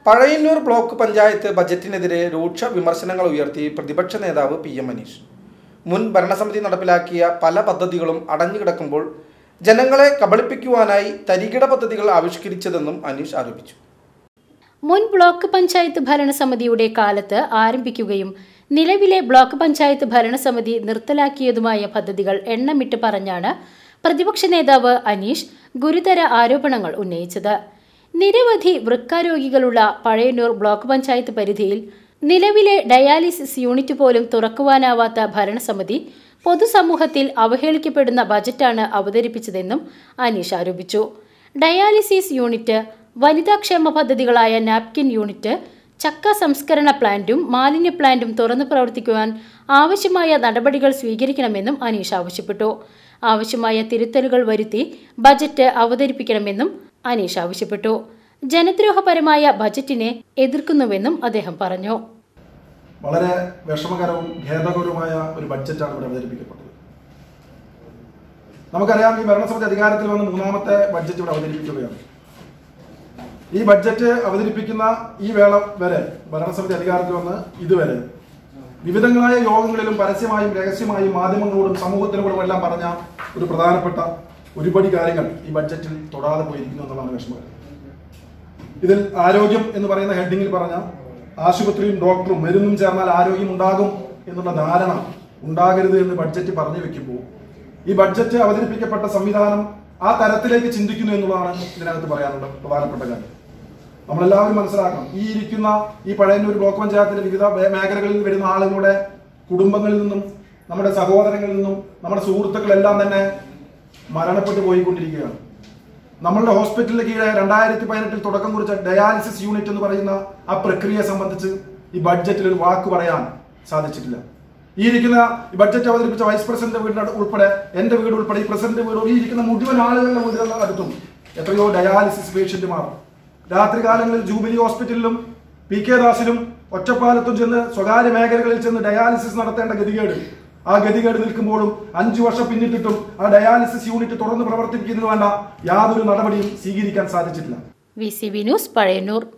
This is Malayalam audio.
പഴയന്നൂർ ബ്ലോക്ക് പഞ്ചായത്ത് ബജറ്റിനെതിരെ രൂക്ഷ വിമർശനങ്ങൾ ഉയർത്തി പ്രതിപക്ഷ നേതാവ് പി എം മനീഷ് മുൻ ഭരണസമിതി നടപ്പിലാക്കിയ പല പദ്ധതികളും അടഞ്ഞുകിടക്കുമ്പോൾ ജനങ്ങളെ കബളിപ്പിക്കുവാനായി തരികിട പദ്ധതികൾ ആവിഷ്കരിച്ചതെന്നും അനീഷ് ആരോപിച്ചു മുൻ ബ്ലോക്ക് പഞ്ചായത്ത് ഭരണസമിതിയുടെ കാലത്ത് ആരംഭിക്കുകയും നിലവിലെ ബ്ലോക്ക് പഞ്ചായത്ത് ഭരണസമിതി നിർത്തലാക്കിയതുമായ പദ്ധതികൾ എണ്ണമിട്ട് പറഞ്ഞാണ് പ്രതിപക്ഷ നേതാവ് അനീഷ് ഗുരുതര ആരോപണങ്ങൾ ഉന്നയിച്ചത് നിരവധി വൃക്കാരോഗികളുള്ള പഴയന്നൂർ ബ്ലോക്ക് പഞ്ചായത്ത് പരിധിയിൽ നിലവിലെ ഡയാലിസിസ് യൂണിറ്റ് പോലും തുറക്കുവാനാവാത്ത ഭരണസമിതി പൊതുസമൂഹത്തിൽ അവഹേളിക്കപ്പെടുന്ന ബജറ്റാണ് അവതരിപ്പിച്ചതെന്നും അനീഷ് ആരോപിച്ചു ഡയാലിസിസ് യൂണിറ്റ് വനിതാക്ഷേമ പദ്ധതികളായ നാപ്കിൻ യൂണിറ്റ് ചക്ക സംസ്കരണ പ്ലാന്റും മാലിന്യ പ്ലാന്റും തുറന്നു പ്രവർത്തിക്കുവാൻ ആവശ്യമായ നടപടികൾ സ്വീകരിക്കണമെന്നും അനീഷ് ആവശ്യപ്പെട്ടു ആവശ്യമായ തിരുത്തലുകൾ വരുത്തി ബജറ്റ് അവതരിപ്പിക്കണമെന്നും അനീഷ് ആവശ്യപ്പെട്ടു ജനദ്രോഹപരമായ ബജറ്റിനെ എതിർക്കുന്നുവെന്നും അദ്ദേഹം പറഞ്ഞു വളരെ വിഷമകരവും ഖേദകരവുമായ ഒരു ബഡ്ജറ്റാണ് ഇവിടെ അവതരിപ്പിക്കപ്പെട്ടത് നമുക്കറിയാം ഈ ഭരണസമിതി അധികാരത്തിൽ വന്ന് മൂന്നാമത്തെ ബഡ്ജറ്റ് ഇവിടെ അവതരിപ്പിക്കുകയാണ് ഈ ബഡ്ജറ്റ് അവതരിപ്പിക്കുന്ന ഈ വേള വരെ ഭരണസമിതി അധികാരത്തിൽ വന്ന് ഇതുവരെ വിവിധങ്ങളായ യോഗങ്ങളിലും പരസ്യമായും രഹസ്യമായും മാധ്യമങ്ങളോടും സമൂഹത്തിനോടും എല്ലാം പറഞ്ഞ ഒരു പ്രധാനപ്പെട്ട ഒരുപടി കാര്യങ്ങൾ ഈ ബഡ്ജറ്റിൽ തൊടാതെ പോയിരിക്കുന്നു എന്നുള്ളതാണ് വിഷമകരം ഇതിൽ ആരോഗ്യം എന്ന് പറയുന്ന ഹെഡിങ്ങിൽ പറഞ്ഞ ആശുപത്രിയും ഡോക്ടറും മരുന്നും ചേർന്നാൽ ആരോഗ്യം ഉണ്ടാകും എന്നുള്ള ധാരണ ഉണ്ടാകരുത് എന്ന് ബഡ്ജറ്റ് പറഞ്ഞു വെക്കുമ്പോൾ ഈ ബഡ്ജറ്റ് അവതരിപ്പിക്കപ്പെട്ട സംവിധാനം ആ തരത്തിലേക്ക് ചിന്തിക്കുന്നു എന്നുള്ളതാണ് ഇതിനകത്ത് പറയാനുള്ള പ്രധാനപ്പെട്ട കാര്യം നമ്മളെല്ലാവരും മനസ്സിലാക്കണം ഈ ഇരിക്കുന്ന ഈ പഴയന്നൂർ ബ്ലോക്ക് പഞ്ചായത്തിന്റെ വിവിധ മേ- മേഖലകളിൽ വരുന്ന ആളുകളുടെ കുടുംബങ്ങളിൽ നിന്നും നമ്മുടെ സഹോദരങ്ങളിൽ നിന്നും നമ്മുടെ സുഹൃത്തുക്കളെല്ലാം തന്നെ മരണപ്പെട്ടു പോയിക്കൊണ്ടിരിക്കുകയാണ് നമ്മളുടെ ഹോസ്പിറ്റലിന് കീഴെ രണ്ടായിരത്തി പതിനെട്ടിൽ തുടക്കം കുറിച്ച ഡയാലിസിസ് യൂണിറ്റ് എന്ന് പറയുന്ന ആ പ്രക്രിയയെ സംബന്ധിച്ച് ഈ ബഡ്ജറ്റിൽ ഒരു വാക്ക് പറയാൻ സാധിച്ചിട്ടില്ല ഈ ഇരിക്കുന്ന ഈ ബഡ്ജറ്റ് അവതരിപ്പിച്ച വൈസ് പ്രസിഡന്റ് വീടിന് ഉൾപ്പെടെ എന്റെ വീട് ഉൾപ്പെടെ ഈ പ്രസിഡന്റ് വീട് ഈ ഇരിക്കുന്ന മുഴുവൻ ആളുകളുടെ വീടുകളുടെ അടുത്തും എത്രയോ ഡയാലിസിസ് പേഷ്യന്റുമാർ രാത്രി കാലങ്ങളിൽ ജൂബിലി ഹോസ്പിറ്റലിലും പി കെ ദാസിലും ഒറ്റപ്പാലത്തും ചെന്ന് സ്വകാര്യ മേഖലകളിൽ ചെന്ന് ഡയാലിസിസ് നടത്തേണ്ട ഗതികേട് ആ ഗതികേട് നിൽക്കുമ്പോഴും അഞ്ചു വർഷം പിന്നിട്ടിട്ടും ആ ഡയാലിസിസ് യൂണിറ്റ് തുറന്ന് പ്രവർത്തിപ്പിക്കുന്നതിന് വേണ്ട യാതൊരു നടപടിയും സ്വീകരിക്കാൻ സാധിച്ചിട്ടില്ല V C B news Pazhayannur